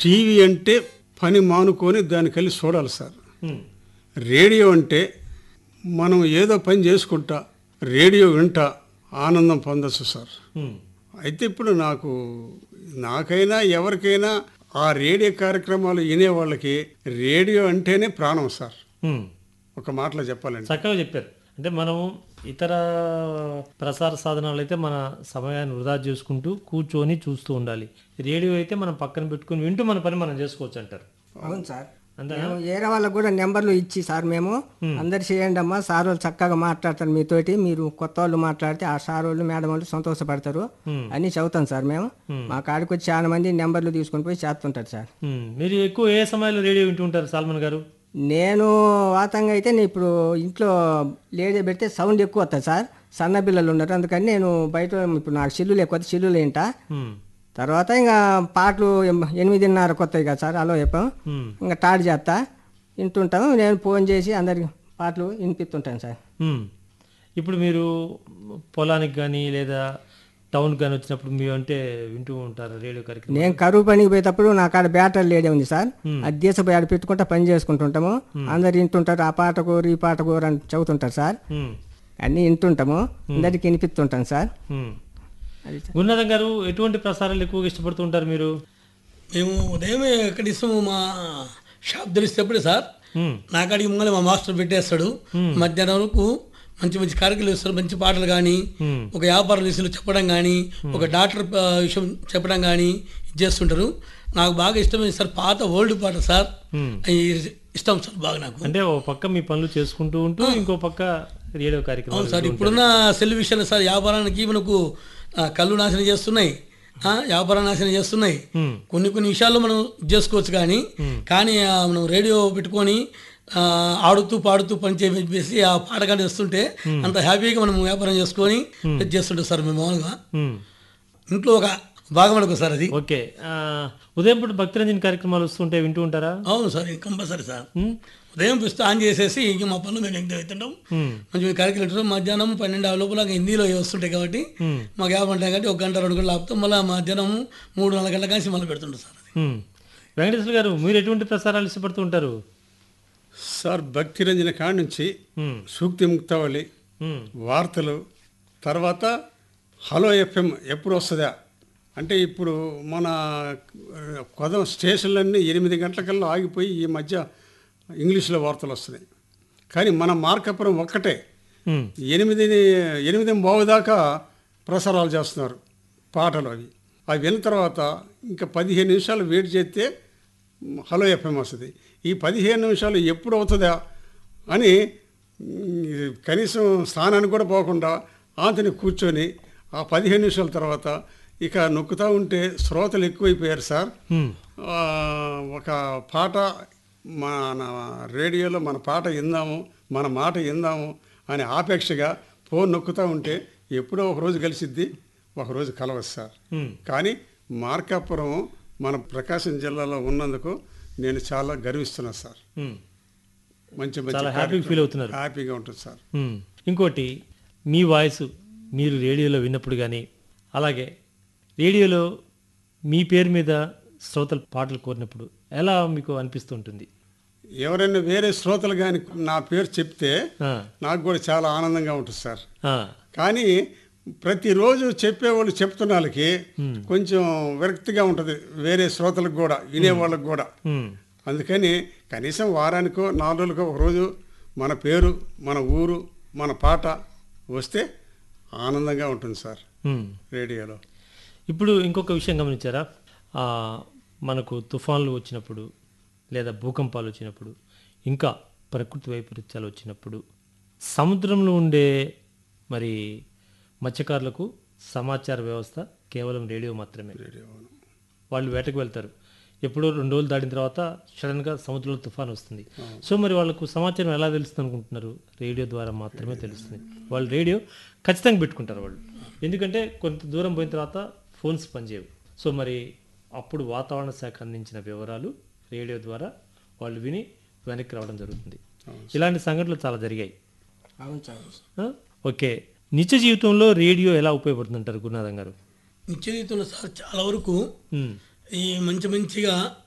TV అంటే పని మానుకొని దానికి వెళ్ళి చూడాలి సార్ ఉమ్, రేడియో అంటే మనం ఏదో పని చేసుకుంటా రేడియో వింటా ఆనందం పొందొచ్చు సార్ ఉమ్, అయితే ఇప్పుడు నాకు నాకైనా ఎవరికైనా ఆ రేడియో కార్యక్రమాలు వినే వాళ్ళకి రేడియో అంటేనే ప్రాణం సార్ ఉమ్. ఒక మాటలో చెప్పాలండి చక్కగా చెప్పారు అంటే మనం ఇతర ప్రసార సాధనాలు అయితే మన సమయాన్ని వృధా చేసుకుంటూ కూర్చొని చూస్తూ ఉండాలి రేడియో అయితే మనం పక్కన పెట్టుకుని వింటూ మన పని మనం చేసుకోవచ్చు అంటారు అవును సార్ అంతేనా? మేము వేరే వాళ్ళకు కూడా నెంబర్లు ఇచ్చి సార్ మేము అందరు చేయండి అమ్మా సార్ వాళ్ళు చక్కగా మాట్లాడతారు మీతోటి మీరు కొత్త వాళ్ళు మాట్లాడితే ఆ సార్ వాళ్ళు మేడం వాళ్ళు సంతోషపడతారు అని చెబుతాం సార్ మేము మా కాడికి వచ్చి చాలా మంది నెంబర్లు తీసుకొని పోయి చేస్తుంటారు సార్ ఉమ్, మీరు ఎక్కువ ఏ సమయంలో రేడియో వింటూ ఉంటారు సాల్మన్ గారు నేను వాతంగా అయితే నేను ఇప్పుడు ఇంట్లో లేడీ పెడితే సౌండ్ ఎక్కువ వస్తుంది సార్ సన్న పిల్లలు ఉన్నారు అందుకని నేను బయట ఇప్పుడు నాకు చిల్లులు ఎక్కువ చిల్లులు ఏంటా ఉమ్, తర్వాత ఇంకా పాటలు ఎం- ఎనిమిదిన్నర కొత్తవి కదా సార్ అలో చెప్పాం ఉమ్, ఇంకా టాడ్ చేస్తా వింటుంటాము నేను ఫోన్ చేసి అందరికి పాటలు వినిపిస్తుంటాను సార్ ఉమ్. ఇప్పుడు మీరు పొలానికి కానీ లేదా టౌన్కి కానీ వచ్చినప్పుడు మీరు అంటే వింటూ ఉంటారు రేడియో కార్యక్రమం నేను కరువు పనికి పోయేటప్పుడు నా కాడ బ్యాటరీ లేడే ఉంది సార్ అది దేశపోయి ఆడ పెట్టుకుంటా పని చేసుకుంటుంటాము అందరు వింటుంటారు ఆ పాట కోరు ఈ పాట కోరు అని చదువుతుంటారు సార్ ఉమ్, అన్నీ వింటుంటాము అందరికి వినిపిస్తుంటాను సార్ ఉమ్. అది సార్. గురునాథం గారు ఎటువంటి ప్రసారాలు ఎక్కువగా ఇష్టపడుతూ ఉంటారు మీరు మేము ఉదయమే కనీసం మా షాప్ తెలిసేటప్పుడే సార్ ఉమ్, నాకాడికి ముంగలే మా మాస్టర్ పెట్టేస్తాడు మధ్యాహ్నం వరకు మంచి మంచి కార్యక్రమాలు ఇస్తారు మంచి పాటలు కానీ ఉమ్, ఒక వ్యాపార విషయంలో చెప్పడం కానీ ఒక డాక్టర్ ఆ, విషయం చెప్పడం కానీ చేస్తుంటారు నాకు బాగా ఇష్టమైన సార్ పాత ఓల్డ్ పాట సార్ ఉమ్. అవి ఇష్టం సార్ బాగా నాకు అంటే ఓ పక్క మీ పనులు చేసుకుంటూ ఉంటూ ఇంకో పక్క రేడియో అవును కార్యక్రమం సార్ ఇప్పుడున్న సెల్ విషయాలు సార్ వ్యాపారానికి మనకు ఆ, కళ్ళు నాశనం చేస్తున్నాయి ఆ, వ్యాపారం నాశనం చేస్తున్నాయి ఉమ్, కొన్ని కొన్ని విషయాల్లో మనం చేసుకోవచ్చు కానీ కానీ ఆ, మనం రేడియో పెట్టుకొని ఆ, ఆడుతూ పాడుతూ పని చేసి ఆ పాట కానీ వస్తుంటే అంత హ్యాపీగా మనం వ్యాపారం చేసుకొని ఇది చేస్తుంటాం సార్ మేము మామూలుగా ఉమ్. ఇంట్లో ఒక భాగం అనుకో సార్ అది ఓకే ఆ, ఉదయం పూట భక్తిరంజన్ కార్యక్రమాలు వస్తుంటే వింటూ ఉంటారా అవును సార్ ఇది కంపల్సరీ సార్ ఉమ్, ఉదయం పిస్తూ ఆన్ చేసేసి ఇంక మా పనులు మేము ఎగ్జామ్ అవుతుంటాం ఉమ్, మంచి కార్యక్రమం మధ్యాహ్నం పన్నెండు ఆ లోపల హిందీలో వస్తుంటాయి కాబట్టి ఉమ్, మాకు యాభై ఉంటాయి కాబట్టి ఒక గంట రెండు గంటలు ఆపుతాం మళ్ళీ మధ్యాహ్నం మూడు నాలుగు గంటల కానీ మళ్ళీ పెడుతుంటాం సార్ అది ఉమ్. వెంకటేశ్వర గారు మీరు ఎటువంటి ప్రసారాలు ఇష్టపడుతూ ఉంటారు సార్ భక్తి రంజన కాడి నుంచి ఉమ్, సూక్తి ముక్తావళి ఉమ్, వార్తలు తర్వాత హలో ఎఫ్ఎం ఎప్పుడు వస్తుందా అంటే ఇప్పుడు మన కొదం స్టేషన్లన్నీ ఎనిమిది గంటలకల్లా ఆగిపోయి ఈ మధ్య ఇంగ్లీష్లో వార్తలు వస్తున్నాయి కానీ మన మార్కపురం ఒక్కటే ఉమ్, ఎనిమిది ఎనిమిది బావు దాకా ప్రసారాలు చేస్తున్నారు పాటలు అవి అవి విన్న తర్వాత ఇంకా పదిహేను నిమిషాలు వెయిట్ చేస్తే మ్, హలో ఎఫ్ఎం వస్తుంది ఈ పదిహేను నిమిషాలు ఎప్పుడు అవుతుందా అని మ్, కనీసం స్నానానికి కూడా పోకుండా ఆంతని కూర్చొని ఆ పదిహేను నిమిషాల తర్వాత ఇక నొక్కుతూ ఉంటే శ్రోతలు ఎక్కువైపోయారు సార్ ఉమ్, ఆ, ఒక పాట మన రేడియోలో మన పాట విందాము మన మాట విందాము అనే ఆపేక్షగా ఫోన్ నొక్కుతూ ఉంటే ఎప్పుడో ఒక రోజు కలిసిద్ది ఒక రోజు కలవదు సార్ ఉమ్. కానీ మార్కాపురం మన ప్రకాశం జిల్లాలో ఉన్నందుకు నేను చాలా గర్విస్తున్నాను సార్ ఉమ్. మంచి మంచి చాలా హ్యాపీగా ఫీల్ అవుతున్నారు హ్యాపీగా ఉంటుంది సార్ ఉమ్. ఇంకోటి మీ వాయిస్ మీరు రేడియోలో విన్నప్పుడు కానీ అలాగే రేడియోలో మీ పేరు మీద శ్రోతలు పాటలు కోరినప్పుడు ఎలా మీకు అనిపిస్తుంటుంది ఎవరైనా వేరే శ్రోతలు కానీ నా పేరు చెప్తే ఆ, నాకు కూడా చాలా ఆనందంగా ఉంటుంది సార్ ఆ, కానీ ప్రతిరోజు చెప్పేవాళ్ళు చెప్తున్న వాళ్ళకి కొంచెం విరక్తిగా ఉంటుంది వేరే శ్రోతలకు కూడా వినేవాళ్ళకి కూడా ఉమ్, అందుకని కనీసం వారానికో నాలుగు రోజులకో ఒక రోజు మన పేరు మన ఊరు మన పాట వస్తే ఆనందంగా ఉంటుంది సార్ ఉమ్. రేడియోలో ఇప్పుడు ఇంకొక విషయం గమనించారా ఆ, మనకు తుఫాన్లు వచ్చినప్పుడు లేదా భూకంపాలు వచ్చినప్పుడు ఇంకా ప్రకృతి వైపరీత్యాలు వచ్చినప్పుడు సముద్రంలో ఉండే మరి మత్స్యకారులకు సమాచార వ్యవస్థ కేవలం రేడియో మాత్రమే వాళ్ళు వేటకు వెళ్తారు ఎప్పుడో రెండు రోజులు దాటిన తర్వాత సడన్గా సముద్రంలో తుఫాన్ వస్తుంది సో మరి వాళ్ళకు సమాచారం ఎలా తెలుస్తుంది అనుకుంటున్నారు రేడియో ద్వారా మాత్రమే తెలుస్తుంది వాళ్ళు రేడియో ఖచ్చితంగా పెట్టుకుంటారు వాళ్ళు ఎందుకంటే కొంత దూరం పోయిన తర్వాత ఫోన్స్ పనిచేయవు సో మరి అప్పుడు వాతావరణ శాఖ అందించిన వివరాలు రేడియో ద్వారా వాళ్ళు విని వెనక్కి రావడం జరుగుతుంది ఇలాంటి సంఘటనలు చాలా జరిగాయి అవును సార్ ఆ? ఓకే నిత్య జీవితంలో రేడియో ఎలా ఉపయోగపడుతుంది అంటారు గురునాథం గారు నిత్య జీవితంలో సార్ చాలా వరకు ఉమ్, ఈ మంచి మంచిగా